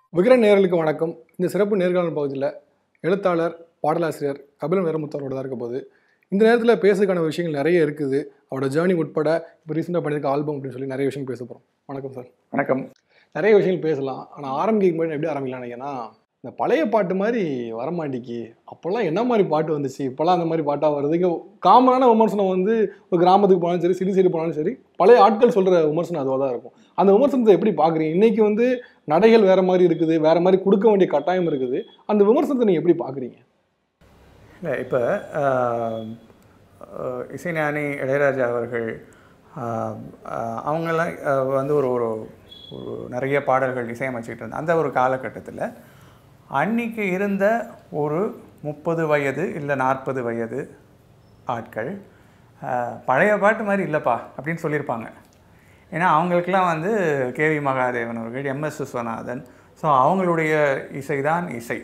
விகரன் நேயர்களுக்கு வணக்கம் இந்த சிறப்பு நேர்காணல் பகுதியில் எழுத்தாளர் பாடலாசிரியர் கபிலன் வீரமுத்தவரோட தான் இருக்க போகுது இந்த நேரத்தில் பேசுறதுக்கான விஷயங்கள் நிறைய இருக்குது அவரோட ஜேர்னி உட்பட இப்போ ரீசெண்டாக பண்ணியிருக்க ஆல்பம் அப்படின்னு சொல்லி நிறைய விஷயம் பேச போகிறோம் வணக்கம் சார் வணக்கம் நிறைய விஷயங்கள் பேசலாம் ஆனால் ஆரம்பிக்கும் போது எப்படி ஆரம்பிக்கலாம் ஏன்னா இந்த பழைய பாட்டு மாதிரி வரமாட்டிக்கு அப்போல்லாம் என்ன மாதிரி பாட்டு வந்துச்சு இப்போல்லாம் அந்த மாதிரி பாட்டாக வருது இங்கே காமனான விமர்சனம் வந்து ஒரு கிராமத்துக்கு போனாலும் சரி சிட்டி சைடு போனாலும் சரி பழைய ஆட்கள் சொல்கிற விமர்சனம் அதுவாக தான் இருக்கும் அந்த விமர்சனத்தை எப்படி பார்க்குறீங்க இன்னைக்கு வந்து நடைகள் வேற மாதிரி இருக்குது வேற மாதிரி கொடுக்க வேண்டிய கட்டாயம் இருக்குது அந்த விமர்சனத்தை நீங்கள் எப்படி பார்க்குறீங்க இல்லை இப்போ இசைஞானி இளையராஜா அவர்கள் ஆஹ், ஆஹ், அவங்கெல்லாம் ஆஹ், வந்து ஒரு ஒரு ஒரு நிறைய பாடல்கள் இசையமைச்சிட்டு இருந்தாங்க அந்த ஒரு காலகட்டத்தில் அன்னைக்கு இருந்த ஒரு முப்பது வயது இல்லை நாற்பது வயது ஆட்கள் ஆஹ், பழைய பாட்டு மாதிரி இல்லைப்பா அப்படின்னு சொல்லியிருப்பாங்க ஏன்னா அவங்களுக்கெல்லாம் வந்து கேவி மகாதேவன் அவர்கள் எம்எஸ் விஸ்வநாதன் ஸோ அவங்களுடைய இசைதான் இசை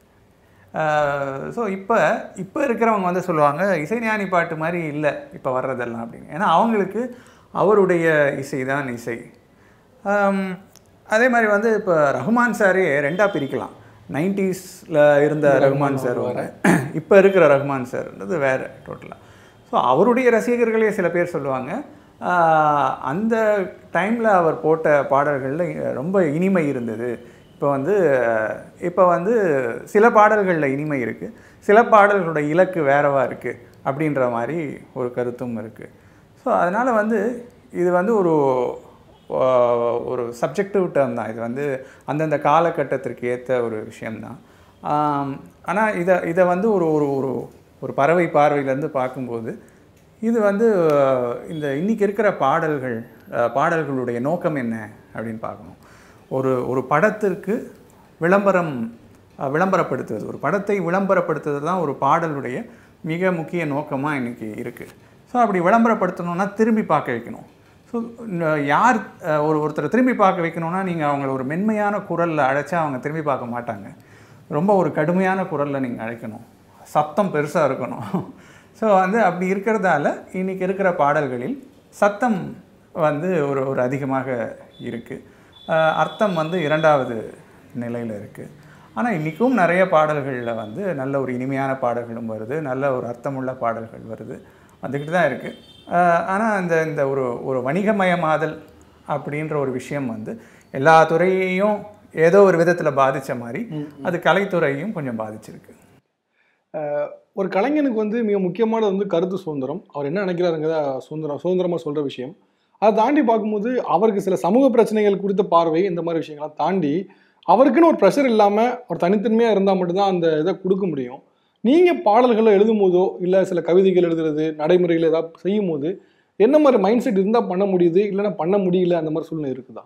ஸோ இப்போ இப்போ இருக்கிறவங்க வந்து சொல்லுவாங்க இசைஞானி பாட்டு மாதிரி இல்லை இப்போ வர்றதெல்லாம் அப்படின்னு ஏன்னா அவங்களுக்கு அவருடைய இசை தான் இசை ஆம், அதே மாதிரி வந்து இப்போ ரஹ்மான் சாரே ரெண்டாக பிரிக்கலாம் நைன்டிஸில் இருந்த ரஹ்மான் சார் வேறு இப்போ இருக்கிற ரஹ்மான் சார்ன்றது வேறு டோட்டலாக ஸோ அவருடைய ரசிகர்களே சில பேர் சொல்லுவாங்க ஆஹ், அந்த டைமில் அவர் போட்ட பாடல்களில் ரொம்ப இனிமை இருந்தது இப்போ வந்து இப்போ வந்து சில பாடல்களில் இனிமை இருக்குது சில பாடல்களோட இலக்கு வேறவா இருக்குது அப்படின்ற மாதிரி ஒரு கருத்தும் இருக்குது ஸோ அதனால் வந்து இது வந்து ஒரு ஆஹ், ஒரு சப்ஜெக்டிவ் டேர்ம் தான் இது வந்து அந்தந்த காலகட்டத்திற்கு ஏற்ற ஒரு விஷயம்தான் ஆனால் இதை இதை வந்து ஒரு ஒரு ஒரு ஒரு பறவை பார்வையிலேருந்து பார்க்கும்போது இது வந்து ஆஹ், இந்த இன்னைக்கு இருக்கிற பாடல்கள் ஆஹ், பாடல்களுடைய நோக்கம் என்ன அப்படின்னு பார்க்கணும் ஒரு ஒரு படத்திற்கு விளம்பரம் ஆஹ், விளம்பரப்படுத்துவது ஒரு படத்தை விளம்பரப்படுத்துவது தான் ஒரு பாடலுடைய மிக முக்கிய நோக்கமாக இன்னைக்கு இருக்குது ஸோ அப்படி விளம்பரப்படுத்தணும்னா திரும்பி பார்க்க வைக்கணும் ஸோ யார் ஆஹ், ஒரு ஒருத்தரை திரும்பி பார்க்க வைக்கணும்னா நீங்கள் அவங்கள ஒரு மென்மையான குரலில் அழைச்சா அவங்க திரும்பி பார்க்க மாட்டாங்க ரொம்ப ஒரு கடுமையான குரலில் நீங்கள் அழைக்கணும் சத்தம் பெருசாக இருக்கணும் ஸோ வந்து அப்படி இருக்கிறதால இன்னைக்கு இருக்கிற பாடல்களில் சத்தம் வந்து ஒரு ஒரு அதிகமாக இருக்குது அர்த்தம் வந்து இரண்டாவது நிலையில் இருக்குது ஆனால் இன்றைக்கும் நிறைய பாடல்களில் வந்து நல்ல ஒரு இனிமையான பாடல்களும் வருது நல்ல ஒரு அர்த்தமுள்ள பாடல்கள் வருது வந்துக்கிட்டு தான் இருக்குது ஆனால் இந்த இந்த ஒரு ஒரு வணிகமயமாதல் அப்படின்ற ஒரு விஷயம் வந்து எல்லா துறையையும் ஏதோ ஒரு விதத்தில் பாதித்த மாதிரி அது கலைத்துறையையும் கொஞ்சம் பாதிச்சிருக்கு ஒரு கலைஞனுக்கு வந்து மிக முக்கியமானது வந்து கருத்து சுதந்திரம் அவர் என்ன நினைக்கிறாருங்கிறத சுதந்திரம் சுதந்திரமாக சொல்கிற விஷயம் அதை தாண்டி பார்க்கும்போது அவருக்கு சில சமூக பிரச்சனைகள் குறித்த பார்வை இந்த மாதிரி விஷயங்கள்லாம் தாண்டி அவருக்குன்னு ஒரு ப்ரெஷர் இல்லாமல் அவர் தனித்தன்மையாக இருந்தால் மட்டும்தான் அந்த இதை கொடுக்க முடியும் நீங்கள் பாடல்களை எழுதும் போதோ இல்லை சில கவிதைகள் எழுதுறது நடைமுறைகள் ஏதாவது செய்யும் போது என்ன மாதிரி மைண்ட் செட் இருந்தால் பண்ண முடியுது இல்லைன்னா பண்ண முடியல அந்த மாதிரி சூழ்நிலை இருக்குதா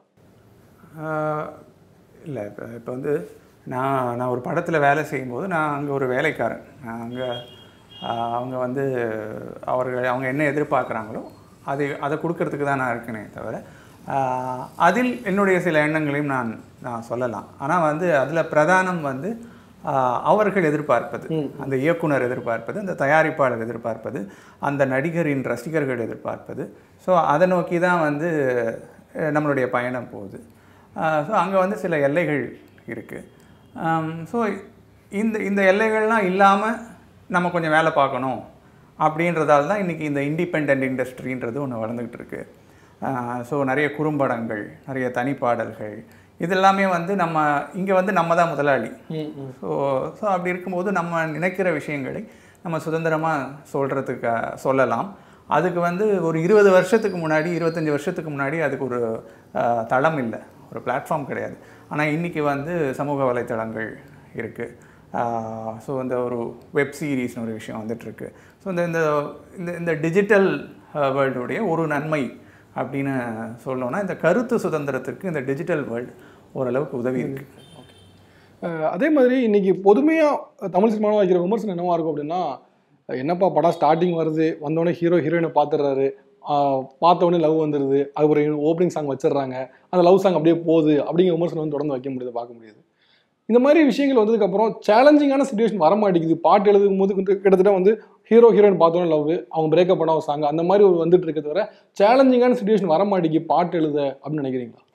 இல்லை இப்போ இப்போ வந்து நான் நான் ஒரு படத்தில் வேலை செய்யும்போது நான் அங்கே ஒரு வேலைக்காரன் நான் அங்கே அவங்க வந்து அவர்கள் அவங்க என்ன எதிர்பார்க்குறாங்களோ அது அதை கொடுக்கறதுக்கு தான் நான் இருக்கனே தவிர ஆஹ், அதில் என்னுடைய சில எண்ணங்களையும் நான் நான் சொல்லலாம் ஆனால் வந்து அதில் பிரதானம் வந்து ஆஹ், அவர்கள் எதிர்பார்ப்பது அந்த இயக்குனர் எதிர்பார்ப்பது அந்த தயாரிப்பாளர் எதிர்பார்ப்பது அந்த நடிகரின் ரசிகர்கள் எதிர்பார்ப்பது ஸோ அதை நோக்கி தான் வந்து அஹ், நம்மளுடைய பயணம் போகுது ஸோ அங்கே வந்து சில எல்லைகள் இருக்குது ஸோ இந்த இந்த எல்லைகள்லாம் இல்லாமல் நம்ம கொஞ்சம் வேலை பார்க்கணும் அப்படின்றதால தான் இன்றைக்கி இந்த இண்டிபெண்ட் இண்டஸ்ட்ரின்றது ஒன்று வளர்ந்துக்கிட்டு இருக்கு ஸோ நிறைய குறும்படங்கள் நிறைய தனிப்பாடல்கள் இது எல்லாமே வந்து நம்ம இங்கே வந்து நம்ம தான் முதலாளி ஸோ ஸோ அப்படி இருக்கும்போது நம்ம நினைக்கிற விஷயங்களை நம்ம சுதந்திரமாக சொல்கிறதுக்கு சொல்லலாம் அதுக்கு வந்து ஒரு இருபது வருஷத்துக்கு முன்னாடி இருபத்தஞ்சி வருஷத்துக்கு முன்னாடி அதுக்கு ஒரு ஆஹ், தளம் இல்லை ஒரு பிளாட்ஃபார்ம் கிடையாது ஆனால் இன்றைக்கி வந்து சமூக வலைத்தளங்கள் இருக்குது ஸோ இந்த ஒரு வெப் சீரிஸ்னு ஒரு விஷயம் வந்துட்டுருக்கு ஸோ இந்த இந்த இந்த இந்த டிஜிட்டல் வேர்ல்டுடைய ஒரு நன்மை அப்படின்னு சொல்லணும்னா இந்த கருத்து சுதந்திரத்திற்கு இந்த டிஜிட்டல் வேர்ல்டு ஓரளவுக்கு உதவி இருக்குது அஹ் அதே மாதிரி இன்னைக்கு பொதுமையாக தமிழ் சினிமாவில் வைக்கிற விமர்சனம் என்னவா இருக்கும் அப்படின்னா என்னப்பா படம் ஸ்டார்டிங் வருது வந்தோடனே ஹீரோ ஹீரோயினை பார்த்துடுறாரு பார்த்த உடனே லவ் வந்துடுது அது ஒரு ஓப்பனிங் சாங் வச்சிடுறாங்க அந்த லவ் சாங் அப்படியே போகுது அப்படிங்கிற விமர்சனம் வந்து தொடர்ந்து வைக்க முடியுது பார்க்க முடியுது இந்த மாதிரி விஷயங்கள் வந்ததுக்கப்புறம் சேலஞ்சிங்கான சுச்சுவேஷன் வர மாட்டேங்குது பாட்டு எழுதும் போது கிட்ட- கிட்டத்தட்ட வந்து ஹீரோ ஹீரோயின் பார்த்தோன்னே லவ் அவங்க பிரேக்கப் பண்ண ஒரு சாங் அந்த மாதிரி ஒரு வந்துட்டு இருக்க தவிர சேலஞ்சிங்கான சுச்சுவேஷன் வர மாட்டேங்குது பாட்டு எழுத அப்படின்னு நினைக்கிறீங்களா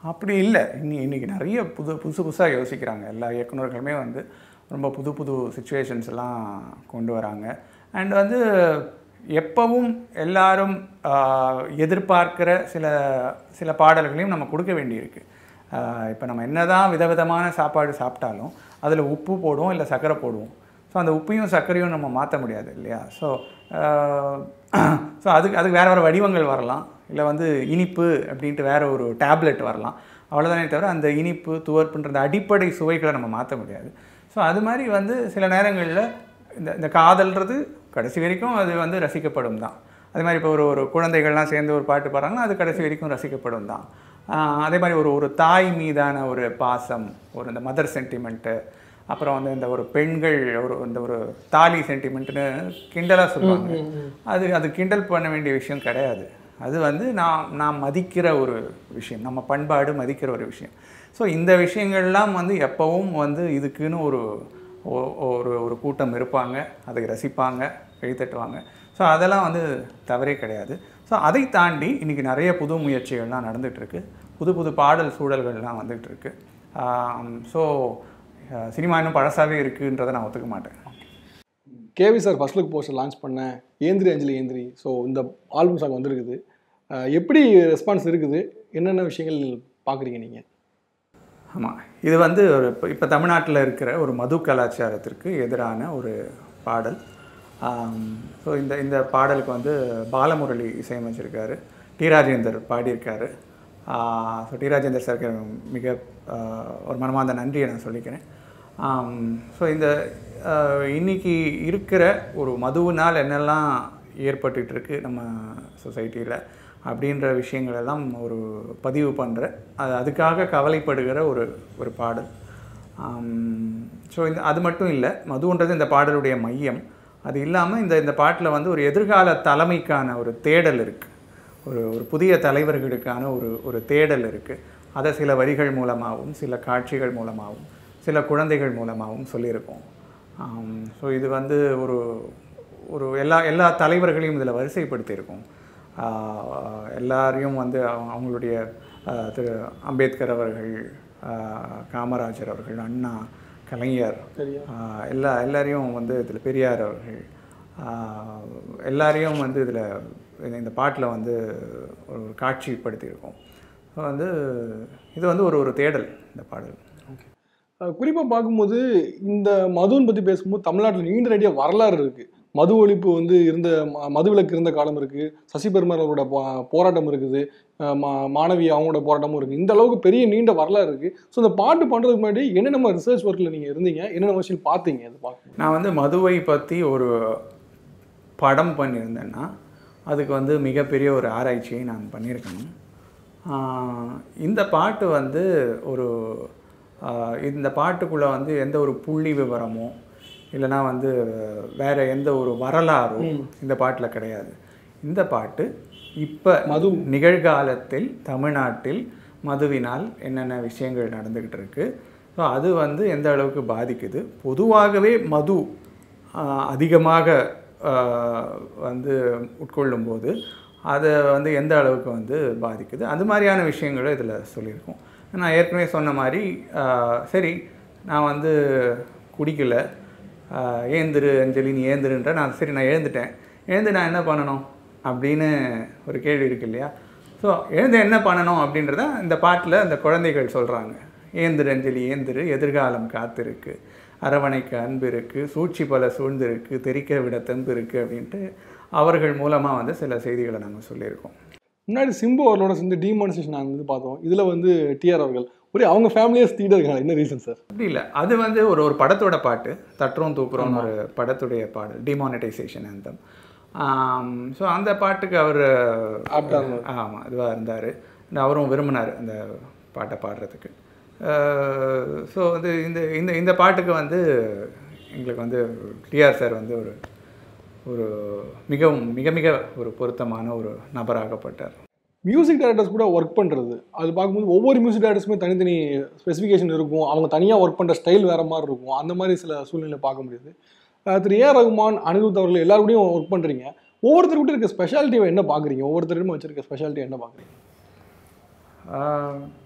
அப்படி இல்லை இன்னி இன்னைக்கு நிறைய புது புதுசு புதுசாக யோசிக்கிறாங்க எல்லா இயக்குனர்களுமே வந்து ரொம்ப புது புது சுச்சுவேஷன்ஸ் எல்லாம் கொண்டு வராங்க அண்ட் வந்து எப்பவும் எல்லாரும் ஆஹ், எதிர்பார்க்கிற சில சில பாடல்களையும் நம்ம கொடுக்க வேண்டியிருக்கு இப்போ நம்ம என்னதான் விதவிதமான சாப்பாடு சாப்பிட்டாலும் அதில் உப்பு போடுவோம் இல்லை சர்க்கரை போடுவோம் ஸோ அந்த உப்பையும் சர்க்கரையும் நம்ம மாற்ற முடியாது இல்லையா ஸோ ஸோ அதுக்கு அதுக்கு வேறு வேறு வடிவங்கள் வரலாம் இல்லை வந்து இனிப்பு அப்படின்ட்டு வேறு ஒரு டேப்லெட் வரலாம் அவ்வளோதானே தவிர அந்த இனிப்பு துவர்ப்புன்ற அந்த அடிப்படை சுவைகளை நம்ம மாற்ற முடியாது ஸோ அது மாதிரி வந்து சில நேரங்களில் இந்த இந்த காதல்ன்றது கடைசி வரைக்கும் அது வந்து ரசிக்கப்படும் தான் அதே மாதிரி இப்போ ஒரு ஒரு குழந்தைகள்லாம் சேர்ந்து ஒரு பாட்டு பாடுறாங்கன்னா அது கடைசி வரைக்கும் ரசிக்கப்படும் தான் ஆஹ் அதே மாதிரி ஒரு ஒரு தாய் மீதான ஒரு பாசம் ஒரு இந்த மதர் சென்டிமெண்ட்டு அப்புறம் வந்து இந்த ஒரு பெண்கள் ஒரு இந்த ஒரு தாலி சென்டிமெண்ட்னு கிண்டலாக சொல்லுவாங்க அது அது கிண்டல் பண்ண வேண்டிய விஷயம் கிடையாது அது வந்து நான் நான் மதிக்கிற ஒரு விஷயம் நம்ம பண்பாடு மதிக்கிற ஒரு விஷயம் ஸோ இந்த விஷயங்கள்லாம் வந்து எப்பவும் வந்து இதுக்குன்னு ஒரு ஒ- ஒரு ஒரு கூட்டம் இருப்பாங்க அதை ரசிப்பாங்க கைத்தட்டுவாங்க ஸோ அதெல்லாம் வந்து தவறே கிடையாது ஸோ அதை தாண்டி இன்றைக்கி நிறைய புது முயற்சிகள்லாம் நடந்துட்டு இருக்கு புது புது பாடல் சூழல்கள்லாம் வந்துட்டு இருக்கு ஸோ சினிமா இன்னும் பழசாவே இருக்குன்றதை நான் ஒத்துக்க மாட்டேன் KV sir first look poster launch பண்ணேன் ஏந்திரி அஞ்சலி ஏந்திரி ஸோ இந்த ஆல்பம் சாங் வந்திருக்குது அஹ் எப்படி ரெஸ்பான்ஸ் இருக்குது என்னென்ன விஷயங்கள் பார்க்குறீங்க நீங்கள் ஆமாம் இது வந்து ஒரு இப்போ இப்போ தமிழ்நாட்டில் இருக்கிற ஒரு மது கலாச்சாரத்திற்கு எதிரான ஒரு பாடல் ஸோ இந்த இந்த பாடலுக்கு வந்து பாலமுரளி இசையமைச்சிருக்காரு டி ராஜேந்தர் பாடியிருக்காரு ஸோ டி ராஜேந்தர் சாருக்கு மிக ஆஹ், ஒரு மனமார்ந்த நன்றியை நான் சொல்லிக்கிறேன் ஸோ இந்த ஆஹ், இன்னைக்கு இருக்கிற ஒரு மதுவினால் என்னெல்லாம் ஏற்பட்டுட்டு இருக்கு நம்ம சொசைட்டியில் அப்படின்ற விஷயங்கள் எல்லாம் ஒரு பதிவு பண்ணுற அது அதுக்காக கவலைப்படுகிற ஒரு ஒரு பாடல் ஸோ இந்த அது மட்டும் இல்லை மதுன்றது இந்த பாடலுடைய மையம் அது இல்லாமல் இந்த இந்த பாட்டில் வந்து ஒரு எதிர்கால தலைமைக்கான ஒரு தேடல் இருக்குது ஒரு ஒரு புதிய தலைவர்களுக்கான ஒரு ஒரு தேடல் இருக்குது அதை சில வரிகள் மூலமாகவும் சில காட்சிகள் மூலமாகவும் சில குழந்தைகள் மூலமாகவும் சொல்லியிருக்கோம் ஸோ இது வந்து ஒரு ஒரு எல்லா எல்லா தலைவர்களையும் இதில் வரிசைப்படுத்தியிருக்கோம் ஆஹ் எல்லாரையும் வந்து அவங்க அவங்களுடைய ஆஹ் திரு அம்பேத்கர் அவர்கள் ஆஹ் காமராஜர் அவர்கள் அண்ணா கலைஞர் சரியா ஆஹ் எல்லா எல்லாரையும் வந்து இதில் பெரியார் அவர்கள் ஆஹ் எல்லாரையும் வந்து இதில் இந்த பாட்டில் வந்து ஒரு காட்சிப்படுத்தியிருக்கோம் ஸோ வந்து இது வந்து ஒரு ஒரு தேடல் இந்த பாடல் குறிப்பாக பார்க்கும்போது இந்த மதுன்னு பற்றி பேசும்போது தமிழ்நாட்டில் நீண்ட நடிக வரலாறு இருக்குது மது ஒழிப்பு வந்து இருந்த ம- மதுவிலக்கு இருந்த காலம் இருக்குது சசி பெருமாளோட போ- போராட்டம் இருக்குது அஹ் மா- மாணவி அவங்களோட போராட்டமும் இருக்குது இந்த அளவுக்கு பெரிய நீண்ட வரலாறு இருக்குது ஸோ இந்த பாட்டு பண்ணுறதுக்கு முன்னாடி என்னென்ன ரிசர்ச் ஒர்க்கில் நீங்கள் இருந்தீங்க என்னென்ன விஷயம் பார்த்தீங்க அது பார்க்க நான் வந்து மதுவை பற்றி ஒரு படம் பண்ணியிருந்தேன்னா அதுக்கு வந்து மிகப்பெரிய ஒரு ஆராய்ச்சியை நான் பண்ணியிருக்கணும் ஆஹ் இந்த பாட்டு வந்து ஒரு ஆஹ் இந்த பாட்டுக்குள்ளே வந்து எந்த ஒரு புள்ளி விவரமோ இல்லைன்னா வந்து வேற எந்த ஒரு வரலாறும் இந்த பாட்டில் கிடையாது இந்த பாட்டு இப்போ மது. நிகழ்காலத்தில் தமிழ்நாட்டில் மதுவினால் என்னென்ன விஷயங்கள் நடந்துக்கிட்டு இருக்கு ஸோ அது வந்து எந்த அளவுக்கு பாதிக்குது பொதுவாகவே மது ஆஹ், அதிகமாக ஆஹ், வந்து உட்கொள்ளும்போது அதை வந்து எந்த அளவுக்கு வந்து பாதிக்குது அது மாதிரியான விஷயங்களை இதில் சொல்லியிருக்கோம் நான் ஏற்கனவே சொன்ன மாதிரி ஆஹ், சரி நான் வந்து குடிக்கல ஆஹ், ஏந்திரு அஞ்சலி நீ ஏந்திருன்ற நான் சரி நான் எழுந்துட்டேன் எழுந்து நான் என்ன பண்ணணும் அப்படின்னு ஒரு கேள்வி இருக்கு இல்லையா ஸோ எழுந்து என்ன பண்ணணும் அப்படின்றத இந்த பாட்டில் அந்த குழந்தைகள் சொல்கிறாங்க ஏந்திரு அஞ்சலி ஏந்திரு எதிர்காலம் காத்திருக்கு அரவணைக்கு அன்பு இருக்குது சூழ்ச்சி பல சூழ்ந்திருக்கு தெரிக்க விட தெம்பு இருக்குது அப்படின்ட்டு அவர்கள் மூலமாக வந்து சில செய்திகளை நாங்கள் சொல்லியிருக்கோம் முன்னாடி சிம்பு அவர்களோட சேர்ந்து டிமானிசேஷன் நாங்கள் வந்து பார்த்தோம் இதில் வந்து டிஆர் அவர்கள் ஒரே அவங்க ஃபேமிலியே ஸ்டீடாக இருக்காங்க என்ன ரீசன் சார் அப்படி இல்லை அது வந்து ஒரு ஒரு படத்தோட பாட்டு தட்டுறோம் தூக்குறோம்னு ஒரு படத்துடைய பாடல் டிமானிட்டைசேஷன் அந்தம் ஸோ அந்த பாட்டுக்கு அவர் ஆப்டா இருந்தார். ஆமாம் இதுவாக இருந்தார் அவரும் விரும்பினார் அந்த பாட்டை பாடுறதுக்கு ஸோ வந்து இந்த இந்த இந்த பாட்டுக்கு வந்து எங்களுக்கு வந்து டிஆர் சார் வந்து ஒரு ஒரு மிகவும் மிக மிக ஒரு பொருத்தமான ஒரு நபராகப்பட்டார் மியூசிக் டைரக்டர்ஸ் கூட ஒர்க் பண்ணுறது அது பார்க்கும்போது ஒவ்வொரு மியூசிக் டைரக்டர்ஸுமே தனித்தனி ஸ்பெசிஃபிகேஷன் இருக்கும் அவங்க தனியாக ஒர்க் பண்ணுற ஸ்டைல் வேறு மாதிரி இருக்கும் அந்த மாதிரி சில சூழ்நிலை பார்க்க முடியுது அஹ் திரு ஏ ரகுமான் அனிருத் அவர்கள் எல்லாருக்கூடயும் ஒர்க் பண்ணுறீங்க ஒவ்வொருத்தருக்கிட்ட இருக்க ஸ்பெஷாலிட்டியை என்ன பார்க்குறீங்க ஒவ்வொருத்தருமே வச்சிருக்க ஸ்பெஷாலிட்டி என்ன பார்க்குறீங்க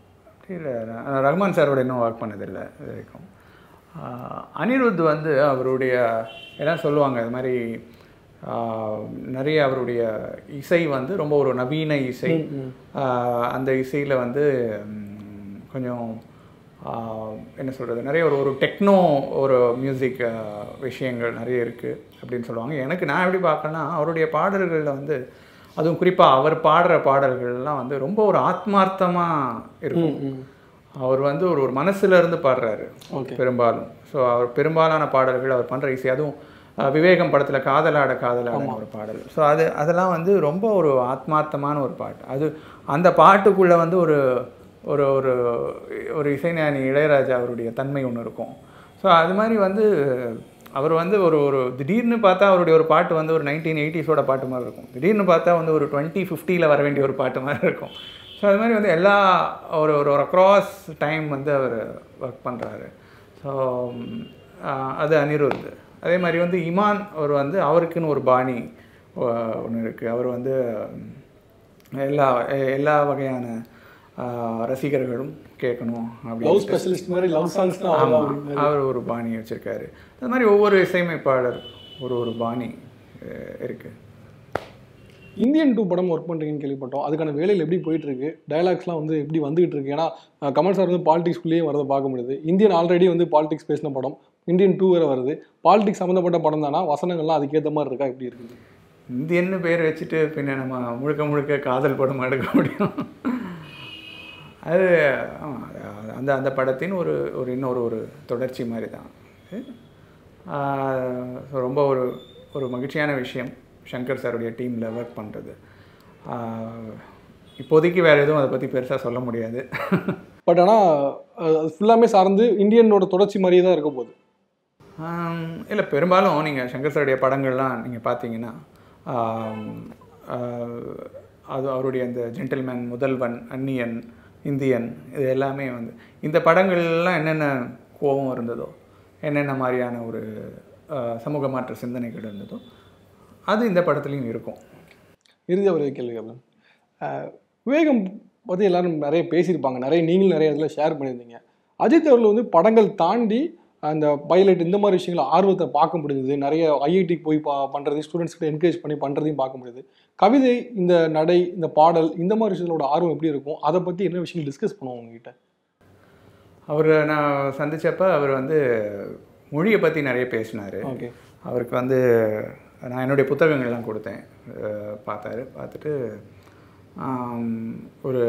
இல்லை நான் ரஹ்மான் சாரோட இன்னும் ஒர்க் பண்ணதில்லை இது வரைக்கும் ஆஹ் அனிருத் வந்து அவருடைய எல்லாம் சொல்லுவாங்க இது மாதிரி ஆஹ் நிறைய அவருடைய இசை வந்து ரொம்ப ஒரு நவீன இசை ஆஹ் அந்த இசையில் வந்து ம், கொஞ்சம் ஆஹ் என்ன சொல்கிறது நிறைய ஒரு ஒரு டெக்னோ ஒரு மியூசிக் விஷயங்கள் நிறைய இருக்குது அப்படின்னு சொல்லுவாங்க எனக்கு நான் எப்படி பார்க்கறேன்னா அவருடைய பாடல்களில் வந்து அதுவும் குறிப்பாக அவர் பாடுற பாடல்கள்லாம் வந்து ரொம்ப ஒரு ஆத்மார்த்தமாக இருக்கும் அவர் வந்து ஒரு ஒரு மனசுல இருந்து பாடுறாரு பெரும்பாலும் ஸோ அவர் பெரும்பாலான பாடல்கள் அவர் பண்ணுற இசை அதுவும் அஹ், விவேகம் படத்தில் காதலாட காதலாட ஒரு பாடல் ஸோ அது அதெல்லாம் வந்து ரொம்ப ஒரு ஆத்மார்த்தமான ஒரு பாட்டு அது அந்த பாட்டுக்குள்ளே வந்து ஒரு ஒரு ஒரு ஒரு இசைஞானி இளையராஜா அவருடைய தன்மை ஒன்று இருக்கும் ஸோ அது மாதிரி வந்து அவர் வந்து ஒரு ஒரு திடீர்னு பார்த்தா அவருடைய ஒரு பாட்டு வந்து ஒரு நைன்டீன் எயிட்டிஸோட பாட்டு மாதிரி இருக்கும் திடீர்னு பார்த்தா வந்து ஒரு டுவெண்ட்டி ஃபிஃப்டியில் வர வேண்டிய ஒரு பாட்டு மாதிரி இருக்கும் ஸோ அது மாதிரி வந்து எல்லா ஒரு ஒரு ஒரு அக்ராஸ் டைம் வந்து அவர் ஒர்க் பண்ணுறாரு ஸோ அது அனிருத் அதே மாதிரி வந்து இமான் அவர் வந்து அவருக்குன்னு ஒரு பாணி ஒன்று இருக்குது அவர் வந்து எல்லா எல்லா வகையான ஆஹ், ரசிகர்களும் கேட்கணும் லவ் அப்படின்னு ஸ்பெஷலிஸ்ட் மாதிரி லவ் சாங்ஸ் தான் ஆமா. ஆகும் அவர் ஒரு பாணி வச்சிருக்காரு அது மாதிரி ஒவ்வொரு இசையமைப்பாளர் ஒரு ஒரு பாணி அஹ், இருக்கு இந்தியன் டூ படம் ஒர்க் பண்ணுறீங்கன்னு கேள்விப்பட்டோம் அதுக்கான வேலையில் எப்படி போயிட்டு இருக்கு டயலாக்ஸ்லாம் வந்து எப்படி வந்துகிட்டு இருக்கு ஏன்னா அஹ், கமல் சார் வந்து பாலிடிக்ஸ்குள்ளேயே வரதை பார்க்க முடியுது இந்தியன் ஆல்ரெடி வந்து பாலிடிக்ஸ் பேசின படம் இந்தியன் டூ வேற வருது பாலிடிக்ஸ் சம்மந்தப்பட்ட படம் தானா வசனங்கள்லாம் அதுக்கேற்ற மாதிரி இருக்கா எப்படி இருக்குது இந்தியன்னு பேர் வச்சுட்டு பின்ன நம்ம முழுக்க முழுக்க காதல் படம் எடுக்க முடியும் அது ஆமா, அது அந்த அந்த படத்தின் ஒரு ஒரு இன்னொரு ஒரு தொடர்ச்சி மாதிரி தான் ஆஹ் so ரொம்ப ஒரு ஒரு மகிழ்ச்சியான விஷயம் சங்கர் சாருடைய டீமில் ஒர்க் பண்ணுறது இப்போதைக்கு வேறு எதுவும் அதை பற்றி பெருசாக சொல்ல முடியாது பட் ஆனால் அது ஃபுல்லாமே சார்ந்து இந்தியனோட தொடர்ச்சி மாதிரியே தான் இருக்க போகுது இல்லை பெரும்பாலும் நீங்கள் சங்கர் சாருடைய படங்கள்லாம் நீங்கள் பார்த்தீங்கன்னா ஆம், ஆஹ், அது அவருடைய அந்த ஜென்டில்மேன் முதல்வன் அந்நியன் இந்தியன் இது எல்லாமே வந்து இந்த படங்கள்லாம் என்னென்ன கோபம் இருந்ததோ என்னென்ன மாதிரியான ஒரு ஆஹ், சமூக மாற்ற சிந்தனைகள் இருந்ததோ அது இந்த படத்துலையும் இருக்கும் இறுதியாக ஒரு கேள்வி கேட்பேன் அஹ், விவேகம் பற்றி எல்லாரும் நிறைய பேசியிருப்பாங்க நிறைய நீங்களும் நிறைய இதில் ஷேர் பண்ணியிருந்தீங்க அஜித் அவர்கள் வந்து படங்கள் தாண்டி அந்த பைலட் இந்த மாதிரி விஷயங்களை ஆர்வத்தை பார்க்க முடியுது நிறைய ஐஐடிக்கு போய் பா பண்ணுறது ஸ்டூடெண்ட்ஸ்கிட்ட என்கரேஜ் பண்ணி பண்ணுறதையும் பார்க்க முடியுது கவிதை இந்த நடை இந்த பாடல் இந்த மாதிரி விஷயங்களோட ஆர்வம் எப்படி இருக்கும் அதை பற்றி என்ன விஷயங்கள் டிஸ்கஸ் பண்ணுவோம் உங்ககிட்ட அவர் நான் சந்திச்சப்ப அவர் வந்து மொழியை பற்றி நிறைய பேசினார் ஓகே அவருக்கு வந்து நான் என்னுடைய புத்தகங்கள்லாம் கொடுத்தேன் அஹ் பார்த்தாரு பார்த்துட்டு ஆம், ஒரு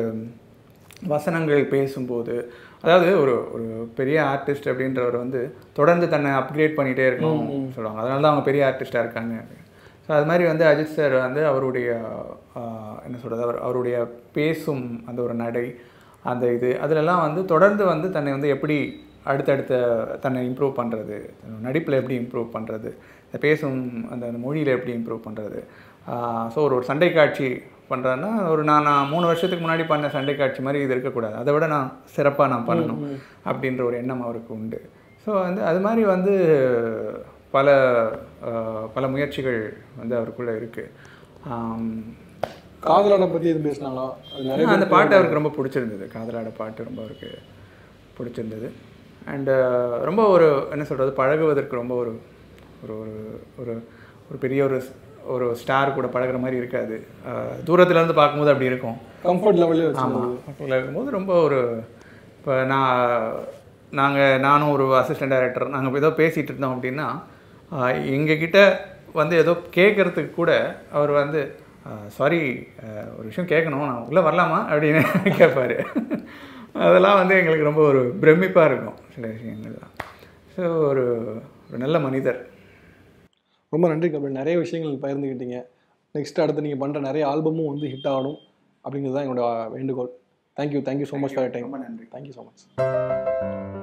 வசனங்கள் பேசும்போது அதாவது ஒரு ஒரு பெரிய ஆர்டிஸ்ட் அப்படின்றவர் வந்து தொடர்ந்து தன்னை அப்கிரேட் பண்ணிகிட்டே இருக்கணும் சொல்லுவாங்க அதனால தான் அவங்க பெரிய ஆர்டிஸ்டாக இருக்காங்க ஸோ அது மாதிரி வந்து அஜித் சார் வந்து அவருடைய ஆஹ், என்ன சொல்கிறது அவர் அவருடைய பேசும் அந்த ஒரு நடை அந்த இது அதிலெல்லாம் வந்து தொடர்ந்து வந்து தன்னை வந்து எப்படி அடுத்தடுத்த தன்னை இம்ப்ரூவ் பண்ணுறது நடிப்பில் எப்படி இம்ப்ரூவ் பண்ணுறது இந்த பேசும் அந்த அந்த மொழியில் எப்படி இம்ப்ரூவ் பண்ணுறது ஸோ ஒரு ஒரு சண்டை காட்சி பண்ணுறேன்னா ஒரு நான் நான் மூணு வருஷத்துக்கு முன்னாடி பண்ண சண்டை காட்சி மாதிரி இது இருக்கக்கூடாது அதை விட நான் சிறப்பாக நான் பண்ணணும் அப்படின்ற ஒரு எண்ணம் அவருக்கு உண்டு ஸோ வந்து அது மாதிரி வந்து பல ஆஹ், பல முயற்சிகள் வந்து அவருக்குள்ளே இருக்குது காதலாட பற்றி எதுவும் பேசினாங்களா அது நிறைய அந்த பாட்டு அவருக்கு ரொம்ப பிடிச்சிருந்தது காதலாட பாட்டு ரொம்ப அவருக்கு பிடிச்சிருந்தது அண்டு ரொம்ப ஒரு என்ன சொல்கிறது பழகுவதற்கு ரொம்ப ஒரு ஒரு ஒரு ஒரு ஒரு பெரிய ஒரு ஒரு ஸ்டார் கூட பழகுற மாதிரி இருக்காது அஹ், தூரத்துல இருந்து பார்க்கும்போது அப்படி இருக்கும் கம்ஃபர்ட் லெவலே வச்சு ஆமாம் பக்கத்தில் இருக்கும்போது ரொம்ப ஒரு இப்போ நான் நாங்கள் நானும் ஒரு அசிஸ்டன்ட் டைரக்டர் நாங்கள் ஏதோ பேசிகிட்டு இருந்தோம் அப்படின்னா எங்ககிட்ட வந்து ஏதோ கேட்குறதுக்கு கூட அவர் வந்து சாரி ஒரு விஷயம் கேட்கணும் நான் உள்ளே வரலாமா அப்படின்னு கேட்பாரு அதெல்லாம் வந்து எங்களுக்கு ரொம்ப ஒரு பிரமிப்பாக இருக்கும் சில விஷயங்கள்லாம் ஸோ ஒரு ஒரு நல்ல மனிதர் ரொம்ப நன்றி கபில் நிறைய விஷயங்கள் பகிர்ந்துக்கிட்டீங்க நெக்ஸ்ட் அடுத்து நீங்கள் பண்ணுற நிறைய ஆல்பமும் வந்து ஹிட் ஆகணும் அப்படிங்கிறது தான் என்னோட வேண்டுகோள் thank you thank you so much for time ரொம்ப நன்றி தேங்க்யூ ஸோ மச்